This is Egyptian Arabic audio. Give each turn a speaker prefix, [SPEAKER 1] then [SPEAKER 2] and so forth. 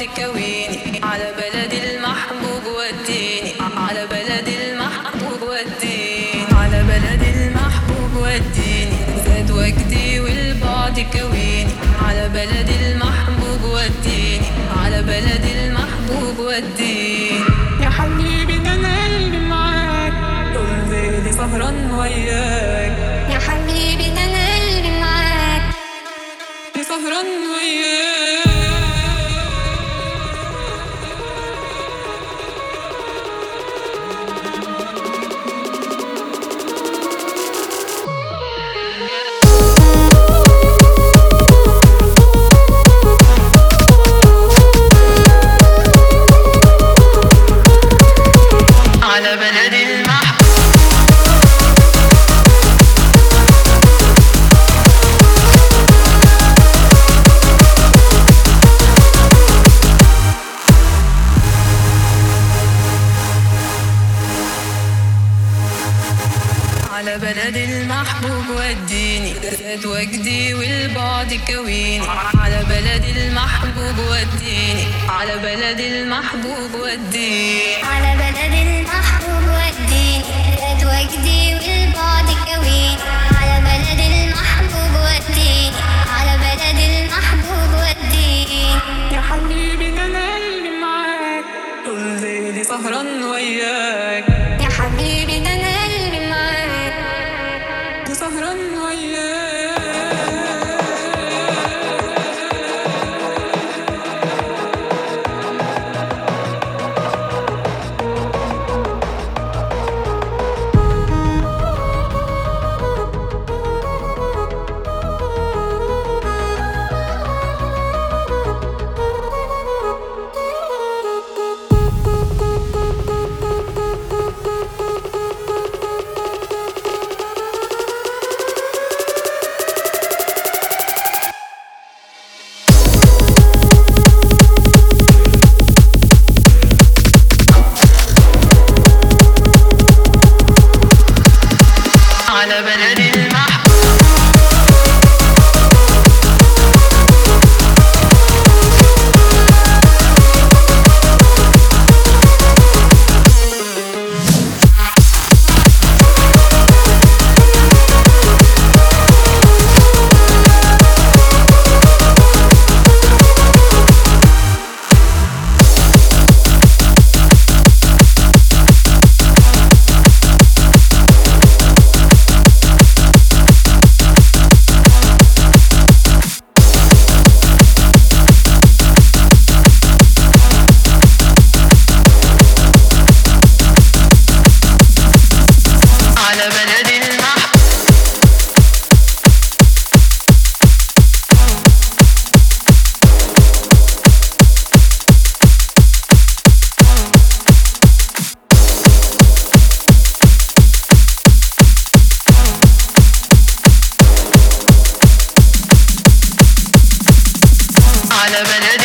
[SPEAKER 1] كويني على بلد المحبوب وديني على بلد المحبوب وديني على بلد المحبوب وديني زاد وجدي والبعد كويني على بلد المحبوب وديني على بلد المحبوب وديني
[SPEAKER 2] يا حبيبي ده انا قلبي معاك طول ليلي سهران وياك
[SPEAKER 3] يا حبيبي ده انا قلبي معاك
[SPEAKER 2] سهران وياك
[SPEAKER 1] على بلد المحبوب على بلد المحبوب وديني زاد وجدي والبعد كويني على بلد المحبوب وديني على بلد المحبوب وديني
[SPEAKER 3] على بلد المحبوب وديني زاد وجدي والبعد كويني على بلد المحبوب وديني على بلد المحبوب وديني
[SPEAKER 2] يا حبيبي ده انا قلبي معاك طول ليلي سهران وياك
[SPEAKER 3] يا حبيبي ده انا قلبي معاك
[SPEAKER 2] سهران وياك
[SPEAKER 1] على بلد المحبوب على بلد المحبوب على بلد